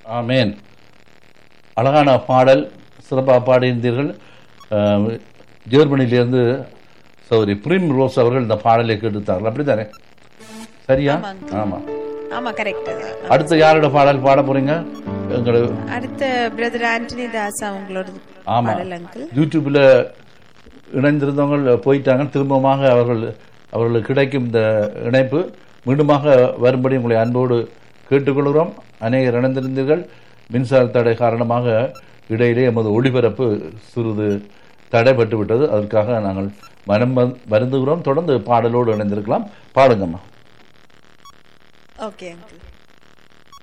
ஆமேன் அழகான பாடல் சிறப்பாக பாடியிருந்தீர்கள் அஹ், ஜெர்மனியிலிருந்து சௌரி பிரிம் ரோஸ் அவர்கள் இந்த பாடலை கேட்டுத்தார்கள் அப்படித்தானே சரியா ஆமா ஆமா கரெக்ட் அடுத்து யாரோட பாடல் பாட போறீங்க எங்களோட அடுத்த பிரதர் ஆண்டனி தாஸ் அவங்களோட ஆமா பாடல் அங்கிள் யூடியூப்ல இணைந்திருந்தவங்க போயிட்டாங்க திரும்பமாக அவர்கள் அவர்களுக்கு கிடைக்கும் இந்த இணைப்பு மீண்டுமாக வரும்படி உங்களை அன்போடு கேட்டுக்கொள்கிறோம் அநேகர் இணைந்திருந்தீர்கள் மின்சார தடை காரணமாக இடையிலே எமது ஒளிபரப்பு சிறிது தடைப்பட்டு விட்டது அதற்காக நாங்கள் மனம் வந்- வருந்துகிறோம் தொடர்ந்து பாடலோடு இணைந்திருக்கலாம் பாடுங்கம்மா ஓகே அங்கிள்